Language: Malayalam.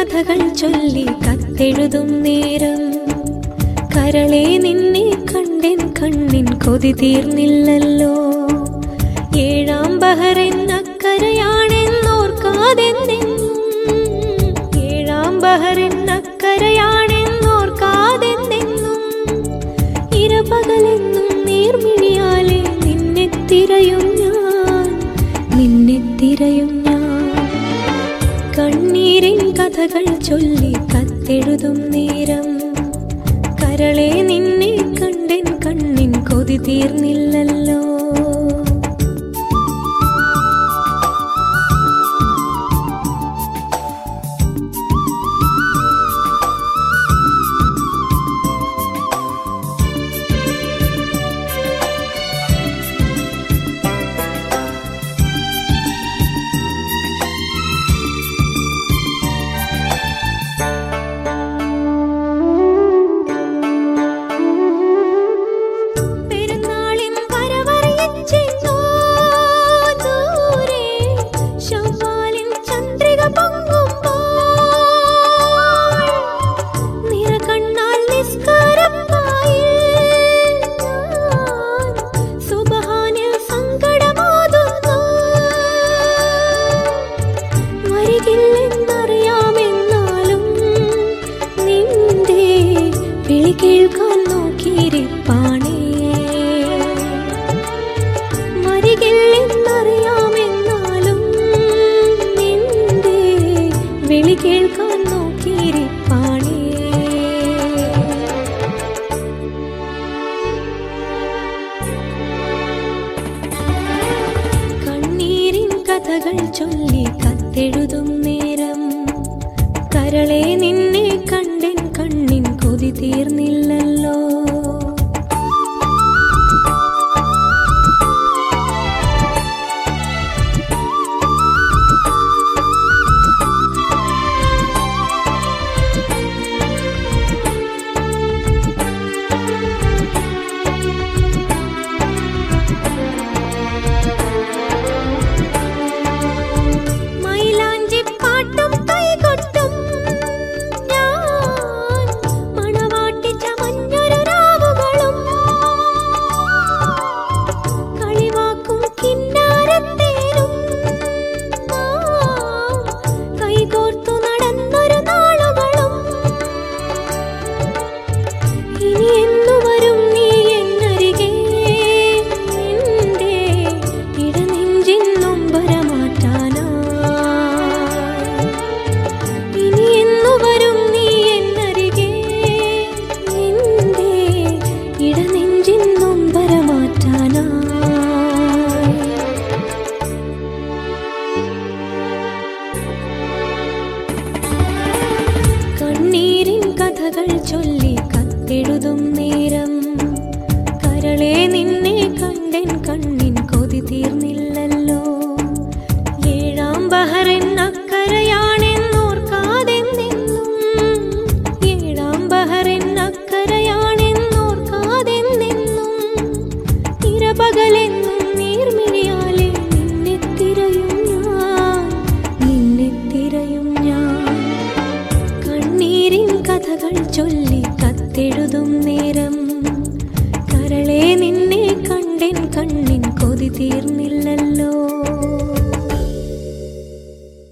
കഥകൾ ചൊല്ലി കത്തെഴുതും നേരം കരളെ നിന്നെ കണ്ടെൻ കണ്ണിൻ കൊതി തീർന്നില്ലല്ലോ ഏഴാം ബഹറിൻ അക്കരയാണെന്നോർക്കാതെന്നെന്നും ഏഴാം ബഹറിൻ അക്കരയാണെന്നോർക്കാതെന്നെന്നും ഇരപകലെന്നും നീർമിഴിയാലെ നിന്നെ തിരയും ഞാൻ നിന്നെ തിരയും ഞാൻ കണ്ണീരിൻ കഥകൾ ചൊല്ലി കത്തെഴുതും നേരം കരളെ നിന്നെ കണ്ടെൻ കണ്ണിൻ കൊതി തീർന്നില്ലല്ലോ പെരുന്നാളിൻ വരവറിയിച്ചെങ്ങോ ദൂരെ ശവ്വാലിൻ ചന്ദ്രിക പൊങ്ങുമ്പോൾ നിറകണ്ണാൽ നിസ്കാരപ്പായിൽ ഞാൻ സുബ്ഹാനിൽ സങ്കടമോതുന്നു വരികില്ലെന്നറിയാമെന്നാലും നിന്റെ വിളി കേൾക്കാൻ നോക്കിയിരിപ്പാണേ മരികില്ലെന്നറിയാമെന്നാലും നിന്റെ വിളി കേൾക്കാൻ നോക്കിയിരിപ്പാണേ കണ്ണീരിൻ കഥകൾ ചൊല്ലി കത്തെഴുതും നേരം കരളെ നിന്നെ കണ്ടെൻ കണ്ണിൻ കൊതി തീർന്നില്ലല്ലോ മൈലാഞ്ചിപ്പാട്ടും കൈകൊട്ടും ഞാൻ മണവാട്ടി ചമഞ്ഞൊരു രാവുകളും കളിവാക്കും കിന്നാരത്തേനും നാം കൈകോർത്തു നടന്നൊരു നാളുകളും ഇനി എന്നു വരും നീ എന്നരികെ നിന്റെ ഇടനെഞ്ചിൻ നൊമ്പരമാറ്റാനായി ഇനി എന്നു വരും നീ എന്നരികെ നിന്റെ ഇടനെഞ്ചിൻ നൊമ്പരമാറ്റാനായി കണ്ണീരിൻ കഥകൾ ചൊല്ലി കത്തെഴുതും നേരം കരളെ നിന്നെ കണ്ടെൻ കണ്ണിൻ കൊതി തീർന്നില്ലല്ലോ ഏഴാം ബഹറിൻ അക്കരയാണെന്നോർക്കാതെന്നെന്നും ഏഴാം ബഹറിൻ അക്കരയാണെന്നോർക്കാതെന്നെന്നും ഇരപകലെന്നും നീർമിഴിയാലെ നിന്നെ തിരയും ഞാൻ നിന്നെ തിരയും ഞാൻ കണ്ണീരിൻ കഥകൾ ചൊല്ലി